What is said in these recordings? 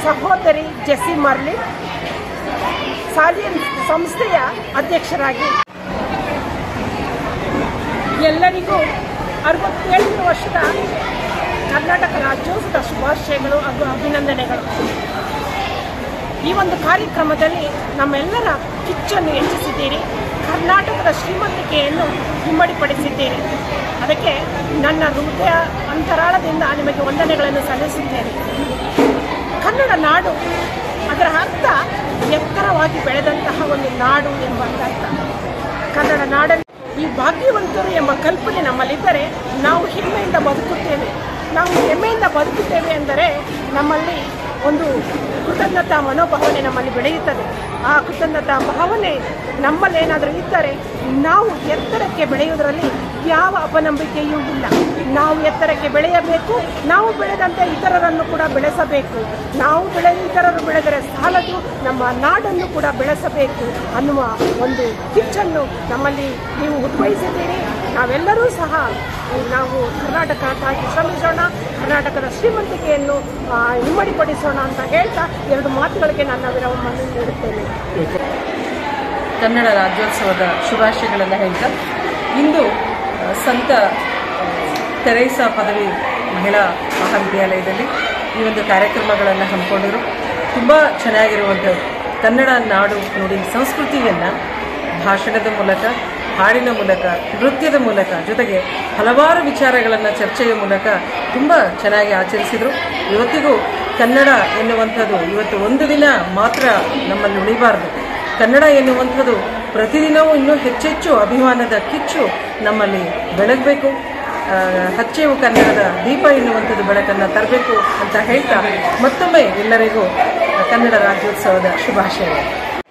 ಸಹೋದರಿ ಜೆಸ್ಸಿ ಮರ್ಲಿ ಸಾಲಿಯನ್ ಸಂಸ್ಥೆಯ ಅಧ್ಯಕ್ಷರಾಗಿ ಎಲ್ಲರಿಗೂ ಅರವತ್ತೇಳನೇ ವರ್ಷದ ಕರ್ನಾಟಕ ರಾಜ್ಯೋತ್ಸವದ ಶುಭಾಶಯಗಳು ಹಾಗೂ ಅಭಿನಂದನೆಗಳು ಈ ಒಂದು ಕಾರ್ಯಕ್ರಮದಲ್ಲಿ ನಮ್ಮೆಲ್ಲರ ಕಿಚ್ಚನ್ನು ಹೆಚ್ಚಿಸಿದ್ದೀರಿ ಕರ್ನಾಟಕದ ಶ್ರೀಮಂತಿಕೆಯನ್ನು ಇಮ್ಮಡಿಪಡಿಸಿದ್ದೀರಿ ಅದಕ್ಕೆ ನನ್ನ ಹೃದಯ ಅಂತರಾಳದಿಂದ ನಿಮಗೆ ವಂದನೆಗಳನ್ನು ಸಲ್ಲಿಸುತ್ತೇನೆ ಕನ್ನಡ ನಾಡು ಅದರ ಅರ್ಥ ಎತ್ತರವಾಗಿ ಬೆಳೆದಂತಹ ಒಂದು ನಾಡು ಎಂಬ ಅರ್ಥ ಕನ್ನಡ ನಾಡಲ್ಲಿ ಈ ಭಾಗ್ಯವಂತರು ಎಂಬ ಕಲ್ಪನೆ ನಮ್ಮಲ್ಲಿದ್ದರೆ ನಾವು ಹೆಮ್ಮೆಯಿಂದ ಬದುಕುತ್ತೇವೆ ನಾವು ಹೆಮ್ಮೆಯಿಂದ ಬದುಕುತ್ತೇವೆ ಎಂದರೆ ನಮ್ಮಲ್ಲಿ ಒಂದು ಕೃತಜ್ಞತಾ ಮನೋಭಾವನೆ ನಮ್ಮಲ್ಲಿ ಬೆಳೆಯುತ್ತದೆ ಆ ಕೃತಜ್ಞತಾ ಭಾವನೆ ನಮ್ಮಲ್ಲೇನಾದರೂ ಇದ್ದರೆ ನಾವು ಎತ್ತರಕ್ಕೆ ಬೆಳೆಯುವುದರಲ್ಲಿ ಯಾವ ಅಪನಂಬಿಕೆಯೂ ಇಲ್ಲ ನಾವು ಎತ್ತರಕ್ಕೆ ಬೆಳೆಯಬೇಕು ನಾವು ಬೆಳೆದಂತೆ ಇತರರನ್ನು ಕೂಡ ಬೆಳೆಸಬೇಕು ನಾವು ಬೆಳೆ ಇತರರು ಬೆಳೆದರೆ ಸಾಲದು ನಮ್ಮ ನಾಡನ್ನು ಕೂಡ ಬೆಳೆಸಬೇಕು ಅನ್ನುವ ಒಂದು ಕಿಚ್ಚನ್ನು ನಮ್ಮಲ್ಲಿ ನೀವು ಉದ್ಭವಿಸಿದ್ದೀರಿ ನಾವೆಲ್ಲರೂ ಸಹ ನಾವು ಕರ್ನಾಟಕಕ್ಕಾಗಿ ಶ್ರಮಿಸೋಣ ಕರ್ನಾಟಕದ ಶ್ರೀಮಂತಿಕೆಯನ್ನು ಆ, ಇಮ್ಮಡಿಪಡಿಸೋಣ ಅಂತ ಹೇಳ್ತಾ ಎರಡು ಮಾತುಗಳಿಗೆ ನನ್ನ ವಿರಾಮವನ್ನು ನೀಡುತ್ತೇನೆ ಕನ್ನಡ ರಾಜ್ಯೋತ್ಸವದ ಶುಭಾಶಯಗಳನ್ನು ಹೇಳ್ತಾ ಇಂದು ಆ, ಸಂತ ಆ, ತೆರೇಸಾ ಪದವಿ ಮಹಿಳಾ ಮಹಾವಿದ್ಯಾಲಯದಲ್ಲಿ ಈ ಒಂದು ಕಾರ್ಯಕ್ರಮಗಳನ್ನು ಹಮ್ಮಿಕೊಂಡಿರು ತುಂಬ ಚೆನ್ನಾಗಿರುವಂಥದ್ದು ಕನ್ನಡ ನಾಡು ನುಡಿ ಸಂಸ್ಕೃತಿಯನ್ನು ಭಾಷಣದ ಮೂಲಕ ಹಾಡಿನ ಮೂಲಕ ನೃತ್ಯದ ಮೂಲಕ ಜೊತೆಗೆ ಹಲವಾರು ವಿಚಾರಗಳನ್ನು ಚರ್ಚೆಯ ಮೂಲಕ ತುಂಬ ಚೆನ್ನಾಗಿ ಆಚರಿಸಿದರು ಇವತ್ತಿಗೂ ಕನ್ನಡ ಎನ್ನುವಂಥದ್ದು ಇವತ್ತು ಒಂದು ದಿನ ಮಾತ್ರ ನಮ್ಮಲ್ಲಿ ಉಳಿಬಾರದು ಕನ್ನಡ ಎನ್ನುವಂಥದ್ದು ಪ್ರತಿದಿನವೂ ಇನ್ನೂ ಹೆಚ್ಚೆಚ್ಚು ಅಭಿಮಾನದ ಕಿಚ್ಚು ನಮ್ಮಲ್ಲಿ ಬೆಳಗಬೇಕು ಹಚ್ಚೆವು ಕನ್ನಡದ ದೀಪ ಎನ್ನುವಂಥದ್ದು ಬೆಳಕನ್ನು ತರಬೇಕು ಅಂತ ಹೇಳ್ತಾ ಮತ್ತೊಮ್ಮೆ ಎಲ್ಲರಿಗೂ ಕನ್ನಡ ರಾಜ್ಯೋತ್ಸವದ ಶುಭಾಶಯಗಳು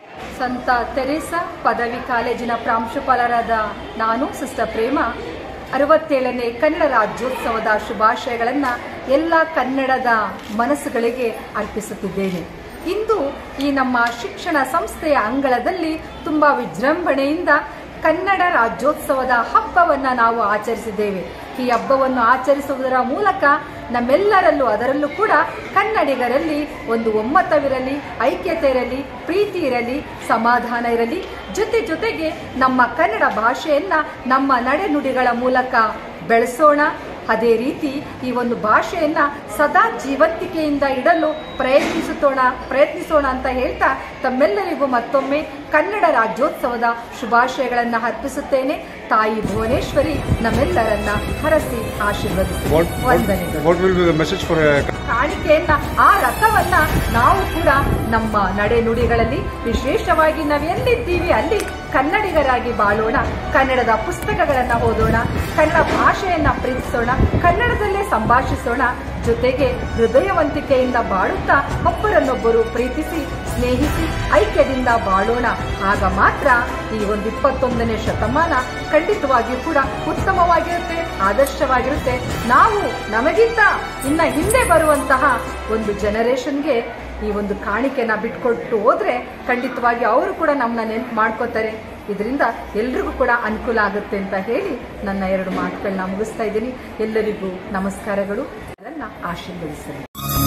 ಸಂತ ತೆರೇಸಾ ಪದವಿ ಕಾಲೇಜಿನ ಪ್ರಾಂಶುಪಾಲರಾದ ನಾನು ಸಿಸ್ಟರ್ ಪ್ರೇಮ ಅರವತ್ತೇಳನೇ ಕನ್ನಡ ರಾಜ್ಯೋತ್ಸವದ ಶುಭಾಶಯಗಳನ್ನು ಎಲ್ಲ ಕನ್ನಡದ ಮನಸ್ಸುಗಳಿಗೆ ಅರ್ಪಿಸುತ್ತಿದ್ದೇನೆ ಇಂದು ಈ ನಮ್ಮ ಶಿಕ್ಷಣ ಸಂಸ್ಥೆಯ ಅಂಗಳದಲ್ಲಿ ತುಂಬ ವಿಜೃಂಭಣೆಯಿಂದ ಕನ್ನಡ ರಾಜ್ಯೋತ್ಸವದ ಹಬ್ಬವನ್ನು ನಾವು ಆಚರಿಸಿದ್ದೇವೆ ಈ ಹಬ್ಬವನ್ನು ಆಚರಿಸುವುದರ ಮೂಲಕ ನಮ್ಮೆಲ್ಲರಲ್ಲೂ ಅದರಲ್ಲೂ ಕೂಡ ಕನ್ನಡಿಗರಲ್ಲಿ ಒಂದು ಒಮ್ಮತವಿರಲಿ ಐಕ್ಯತೆ ಇರಲಿ ಪ್ರೀತಿ ಇರಲಿ ಸಮಾಧಾನ ಇರಲಿ ಜೊತೆ ಜೊತೆಗೆ ನಮ್ಮ ಕನ್ನಡ ಭಾಷೆಯನ್ನ ನಮ್ಮ ನಡೆನುಡಿಗಳ ಮೂಲಕ ಬೆಳೆಸೋಣ ಅದೇ ರೀತಿ ಈ ಒಂದು ಭಾಷೆಯನ್ನ ಸದಾ ಜೀವಂತಿಕೆಯಿಂದ ಇಡಲು ಪ್ರಯತ್ನಿಸುತ್ತೋಣ ಪ್ರಯತ್ನಿಸೋಣ ಅಂತ ಹೇಳ್ತಾ ತಮ್ಮೆಲ್ಲರಿಗೂ ಮತ್ತೊಮ್ಮೆ ಕನ್ನಡ ರಾಜ್ಯೋತ್ಸವದ ಶುಭಾಶಯಗಳನ್ನು ಅರ್ಪಿಸುತ್ತೇನೆ ತಾಯಿ ಭುವನೇಶ್ವರಿ ನಮ್ಮೆಲ್ಲರನ್ನ ಹರಸಿ ಆಶೀರ್ವದಿಸಿ What, what, ವಂದನೆಗಳು what will be the message for a ಕಾಣಿಕೆಯನ್ನ ಆ ರಥವನ್ನ ನಾವು ಕೂಡ ನಮ್ಮ ನಡೆನುಡಿಗಳಲ್ಲಿ ವಿಶೇಷವಾಗಿ ನಾವೆಲ್ಲಿದ್ದೀವಿ ಅಲ್ಲಿ ಕನ್ನಡಿಗರಾಗಿ ಬಾಳೋಣ ಕನ್ನಡದ ಪುಸ್ತಕಗಳನ್ನ ಓದೋಣ ಕನ್ನಡ ಭಾಷೆಯನ್ನ ಪ್ರೀತಿಸೋಣ ಕನ್ನಡದಲ್ಲೇ ಸಂಭಾಷಿಸೋಣ ಜೊತೆಗೆ ಹೃದಯವಂತಿಕೆಯಿಂದ ಬಾಳುತ್ತಾ ಒಬ್ಬರನ್ನೊಬ್ಬರು ಪ್ರೀತಿಸಿ ಸ್ನೇಹಿಸಿ ಐಕ್ಯದಿಂದ ಬಾಳೋಣ ಆಗ ಮಾತ್ರ ಈ ಒಂದು ಇಪ್ಪತ್ತೊಂದನೇ ಶತಮಾನ ಖಂಡಿತವಾಗಿಯೂ ಕೂಡ ಉತ್ತಮವಾಗಿರುತ್ತೆ ಆದರ್ಶವಾಗಿರುತ್ತೆ ನಾವು ನಮಗಿಂತ ಇನ್ನ ಹಿಂದೆ ಬರುವಂತಹ ಒಂದು ಜನರೇಷನ್ಗೆ ಈ ಒಂದು ಕಾಣಿಕೆನ ಬಿಟ್ಕೊಟ್ಟು ಹೋದ್ರೆ ಖಂಡಿತವಾಗಿ ಅವರು ಕೂಡ ನಮ್ಮನ್ನ ನೆನ್ಪು ಮಾಡ್ಕೋತಾರೆ ಇದರಿಂದ ಎಲ್ರಿಗೂ ಕೂಡ ಅನುಕೂಲ ಆಗುತ್ತೆ ಅಂತ ಹೇಳಿ ನನ್ನ ಎರಡು ಮಾತುಗಳನ್ನ ಮುಗಿಸ್ತಾ ಇದ್ದೀನಿ ಎಲ್ಲರಿಗೂ ನಮಸ್ಕಾರಗಳು ಅದನ್ನ ಆಶೀರ್ವದಿಸಲಿ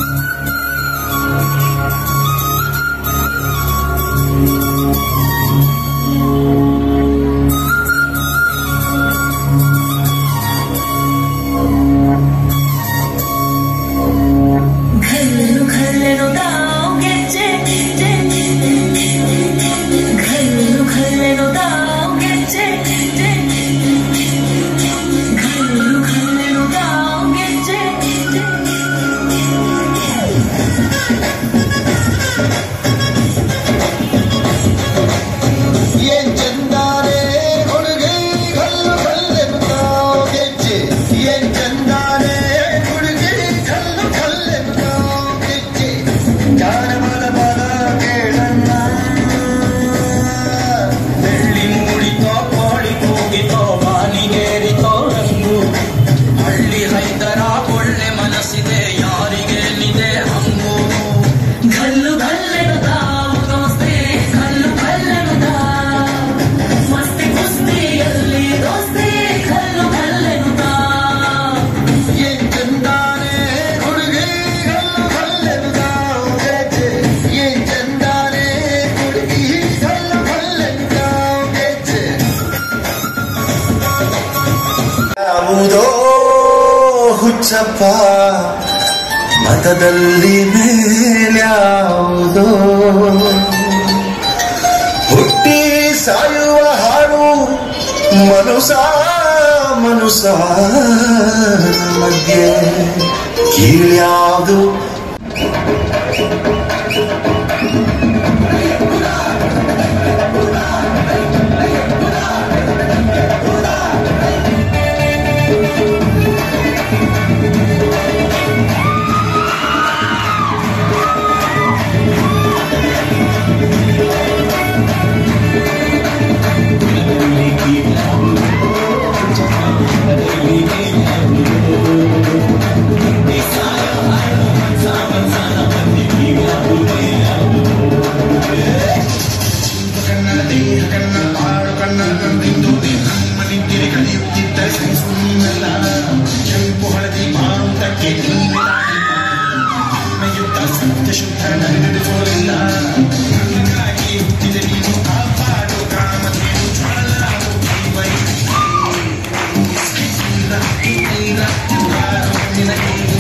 घल्लू घल्लेनो दावಗೆಜ್ಜೆ घल्लू घल्लेनो दावಗೆಜ್ಜೆ घल्लू घल्लेनो दावಗೆಜ್ಜೆ ಯಾವುದೋ ಹುಚ್ಚಪ್ಪ ಮತದಲ್ಲಿ ಮೇಲ್ಯಾವುದೋ ಹುಟ್ಟಿ ಸಾಯುವ ಹಾಡು ಮನುಸ ಮನುಸ ಮಧ್ಯೆ ಕೀಳ್ಯಾವುದು Thank you.